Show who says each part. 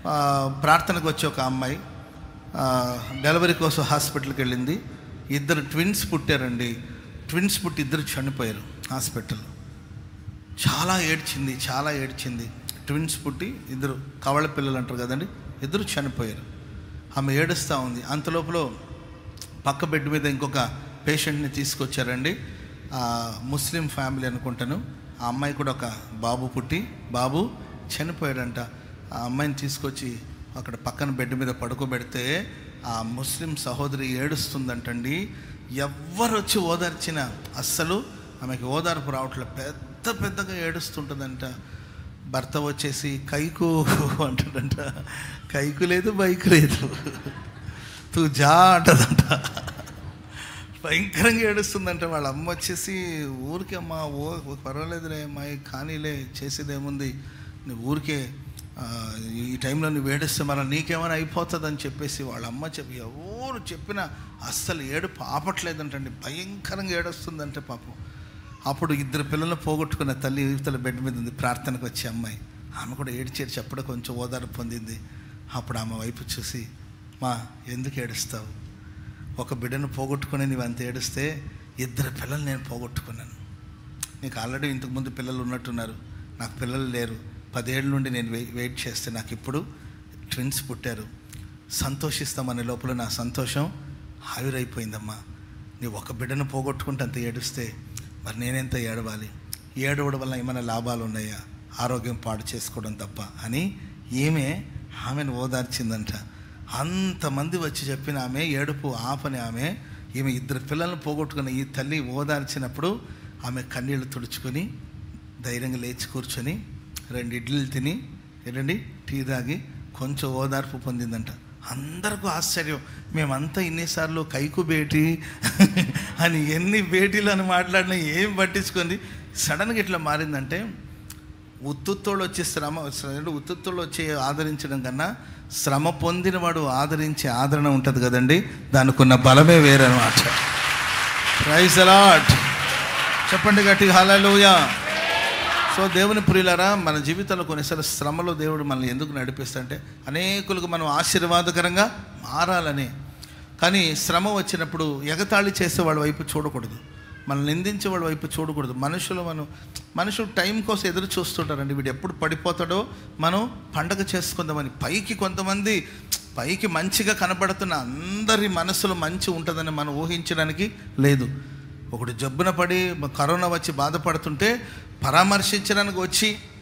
Speaker 1: ఆ, ప్రార్థనకు వచ్చి ఒక అమ్మాయి ఆ, డెలివరీ కోసం హాస్పిటల్కి వెళ్ళింది ఇద్దరు ట్విన్స్ పుట్టారండి ట్విన్స్ పుట్టి ఇద్దరు చనిపోయారు హాస్పిటల్ చాలా ఏడ్చింది చాలా ఏడ్చింది ట్విన్స్ పుట్టి ఇద్దరు కవళ పిల్లలు అంటారు కదండి ఇద్దరు చనిపోయారు ఆమె ఏడుస్తూ ఉంది అంతలోపల పక్క బెడ్ మీద ఇంకొక పేషెంట్ని తీసుకొచ్చారండి ఆ, ముస్లిం ఫ్యామిలీ అనుకుంటాను ఆ అమ్మాయి కూడా ఒక బాబు పుట్టి బాబు చనిపోయాడంట ఆ అమ్మాయిని తీసుకొచ్చి అక్కడ పక్కన బెడ్ మీద పడుకోబెడితే ఆ ముస్లిం సహోదరి ఏడుస్తుందంటండి ఎవ్వరు వచ్చి ఓదార్చినా అస్సలు ఆమెకి ఓదార్పు రావట్లేదు పెద్ద పెద్దగా ఏడుస్తుంటుందంట భర్త వచ్చేసి కైకు అంటాడంట కైకు లేదు బైకు లేదు తూ జా అంటదంట భయంకరంగా ఏడుస్తుందంట వాళ్ళ అమ్మ వచ్చేసి ఊరికే అమ్మా ఓ పర్వాలేదులే అమ్మాయి కానీలే చేసేదేముంది నువ్వు ఊరికే ఆ, ఈ టైంలో నువ్వు ఏడుస్తే మన నీకేమైనా అయిపోతుందని చెప్పేసి వాళ్ళ అమ్మ చెప్పి ఎవరు చెప్పినా అస్సలు ఏడుపు ఆపట్లేదంటండి భయంకరంగా ఏడుస్తుందంటే పాపం అప్పుడు ఇద్దరు పిల్లలు పోగొట్టుకున్న తల్లి యువతల బెడ్ మీద ఉంది ప్రార్థనకు వచ్చే అమ్మాయి ఆమె కూడా ఏడ్చేది చెప్పడం కొంచెం ఓదారు పొందింది అప్పుడు ఆమె వైపు చూసి మా ఎందుకు ఏడుస్తావు ఒక బిడ్డను పోగొట్టుకుని నీవు అంత ఏడుస్తే ఇద్దరు పిల్లలు నేను పోగొట్టుకున్నాను నీకు ఆల్రెడీ ఇంతకుముందు పిల్లలు ఉన్నట్టున్నారు నాకు పిల్లలు లేరు పదేళ్ళ నుండి నేను వెయి- వెయిట్ చేస్తే నాకు ఇప్పుడు ట్విన్స్ పుట్టారు సంతోషిస్తామనే లోపల నా సంతోషం ఆవిరైపోయిందమ్మా నీవు ఒక బిడ్డను పోగొట్టుకుంటే అంత ఏడుస్తే మరి నేనెంత ఏడవాలి ఏడవడం వల్ల ఏమైనా లాభాలు ఉన్నాయా ఆరోగ్యం పాడు చేసుకోవడం తప్ప అని ఈమె ఆమెను ఓదార్చిందంట అంతమంది వచ్చి చెప్పిన ఆమె ఏడుపు ఆపని ఆమె ఈమె ఇద్దరు పిల్లలను పోగొట్టుకున్న ఈ తల్లి ఓదార్చినప్పుడు ఆమె కన్నీళ్లు తుడుచుకొని ధైర్యంగా లేచి కూర్చొని రెండు ఇడ్లీలు తిని ఏంటండి టీ తాగి కొంచెం ఓదార్పు పొందిందంట అందరికీ ఆశ్చర్యం మేమంతా ఇన్నిసార్లు కైకు భేటీ అని ఎన్ని భేటీలు అని మాట్లాడినా ఏం పట్టించుకుంది సడన్గా ఇట్లా మారిందంటే ఉత్తుత్తోళ్ళు వచ్చే శ్రమ శ్రమ- ఉత్తుత్తోళ్ళు వచ్చి ఆదరించడం కన్నా శ్రమ పొందినవాడు ఆదరించే ఆదరణ ఉంటుంది కదండి దానికి ఉన్న బలమే వేరనమాట ప్రైజ్ అలాట్ చెప్పండి గట్టిగా హల్లెలూయా సో దేవుని ప్రియులారా మన జీవితంలో కొన్నిసార్లు శ్రమలో దేవుడు మనల్ని ఎందుకు నడిపిస్తుంటే అనేకులకు మనం ఆశీర్వాదకరంగా మారాలని కానీ శ్రమ వచ్చినప్పుడు ఎగతాళి చేసే వాళ్ళ వైపు చూడకూడదు మనం నిందించే వాళ్ళ వైపు చూడకూడదు మనుషులు మనం మనుషులు టైం కోసం ఎదురు చూస్తుంటారండి వీడు ఎప్పుడు పడిపోతాడో మనం పండగ చేసుకుందామని పైకి కొంతమంది పైకి మంచిగా కనబడుతున్న అందరి మనసులో మంచి ఉంటుందని మనం ఊహించడానికి లేదు ఒకడు జబ్బున పడి కరోనా వచ్చి బాధపడుతుంటే పరామర్శించడానికి వచ్చి